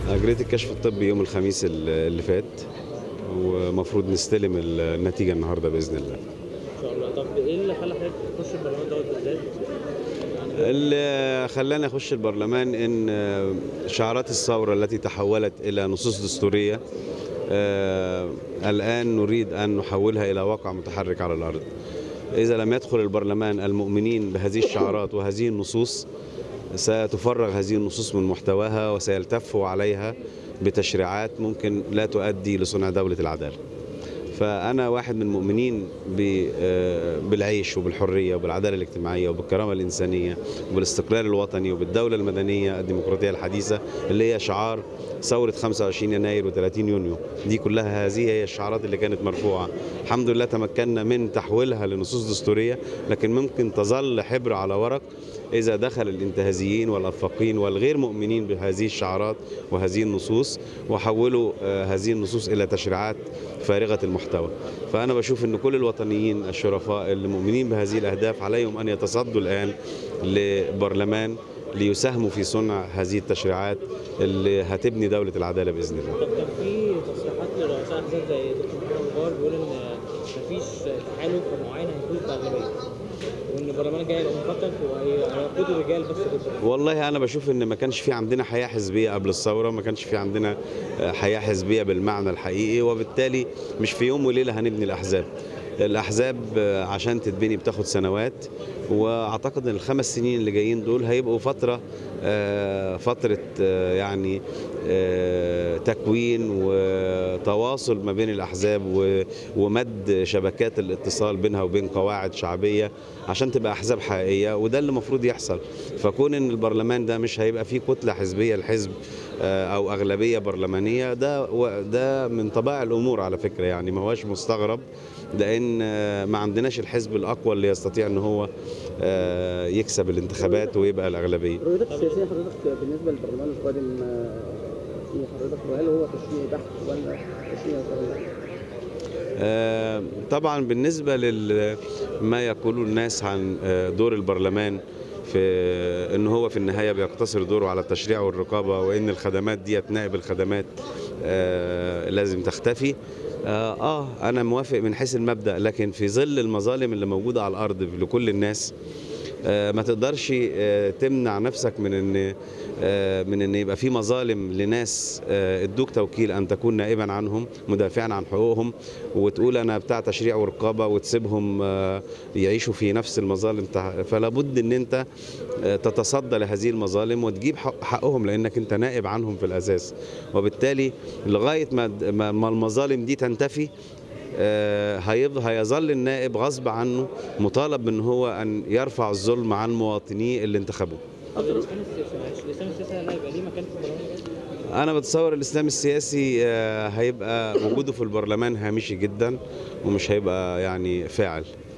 أجريت الكشف الطبي يوم الخميس اللي فات ومفروض نستلم النتيجة النهاردة بإذن الله ان شاء الله طب ايه اللي خلى حضرتك تخش البرلمان دوت بالذات؟ اللي خلاني أخش البرلمان إن شعارات الثورة التي تحولت إلى نصوص دستورية آه، الآن نريد أن نحولها إلى واقع متحرك على الأرض إذا لم يدخل البرلمان المؤمنين بهذه الشعارات وهذه النصوص ستفرغ هذه النصوص من محتواها وسيلتفوا عليها بتشريعات ممكن لا تؤدي لصنع دولة العدالة فأنا واحد من المؤمنين ب- آه، بالعيش وبالحرية وبالعدالة الاجتماعية وبالكرامة الإنسانية وبالاستقلال الوطني وبالدولة المدنية الديمقراطية الحديثة اللي هي شعار ثورة 25 يناير و30 يونيو دي كلها هذه هي الشعارات اللي كانت مرفوعة الحمد لله تمكنا من تحويلها لنصوص دستورية لكن ممكن تظل حبر على ورق إذا دخل الانتهازيين والأفاقين والغير مؤمنين بهذه الشعارات وهذه النصوص وحولوا آه، هذه النصوص إلى تشريعات فارغة المحتوى فأنا بشوف أن كل الوطنيين الشرفاء اللي مؤمنين بهذه الأهداف عليهم أن يتصدوا الآن لبرلمان ليساهموا في صنع هذه التشريعات اللي هتبني دولة العدالة بإذن الله طب كان في تصريحات لرؤساء احزاب زي دكتور محمد مبارك بيقول ان مفيش تحالف معين هيفوز باغلبيه وان البرلمان الجاي هيبقى مفكك وهيقود الرجال بس ضد والله انا بشوف ان ما كانش في عندنا حياه حزبيه قبل الثوره ما كانش في عندنا آه، حياه حزبيه بالمعنى الحقيقي وبالتالي مش في يوم وليله هنبني الاحزاب الاحزاب آه، عشان تتبني بتاخد سنوات واعتقد ان الخمس سنين اللي جايين دول هيبقوا فتره آه، فتره آه، يعني آه، تكوين وتواصل ما بين الاحزاب و- ومد شبكات الاتصال بينها وبين قواعد شعبيه عشان تبقى احزاب حقيقيه وده اللي المفروض يحصل فكون ان البرلمان ده مش هيبقى فيه كتله حزبيه الحزب او اغلبيه برلمانيه ده و- ده من طبائع الامور على فكره يعني ما هوش مستغرب لان آه، ما عندناش الحزب الاقوى اللي يستطيع ان هو آه، يكسب الانتخابات ويبقى الاغلبيه رؤيتك السياسيه حضرتك بالنسبه للبرلمان القادم آه، ايه حضرتك هل هو تشريعي بحت ولا تشريعي قانوني؟ آه، طبعا بالنسبة لما يقوله الناس عن آه، دور البرلمان في ان هو في النهايه بيقتصر دوره على التشريع والرقابه وان الخدمات ديت نائب الخدمات آه، لازم تختفي آه, اه انا موافق من حيث المبدا لكن في ظل المظالم اللي موجوده على الارض لكل الناس آه، ما تقدرش آه، تمنع نفسك من ان آه، من ان يبقى في مظالم لناس آه، ادوك توكيل ان تكون نائبا عنهم مدافعا عن حقوقهم وتقول انا بتاع تشريع ورقابه وتسيبهم آه، يعيشوا في نفس المظالم تع- فلا بد ان انت آه، تتصدى لهذه المظالم وتجيب حق- حقهم لانك انت نائب عنهم في الاساس وبالتالي لغايه ما ما ما المظالم دي تنتفي آه، هيض- هيظل النائب غصب عنه مطالب ان هو ان يرفع الظلم عن مواطنيه اللي انتخبوه طب الاسلام السياسي معلش الاسلام السياسي هل هيبقى ليه مكان في البرلمان الجاي؟ انا بتصور الاسلام السياسي آه، هيبقى وجوده في البرلمان هامشي جدا ومش هيبقى يعني فاعل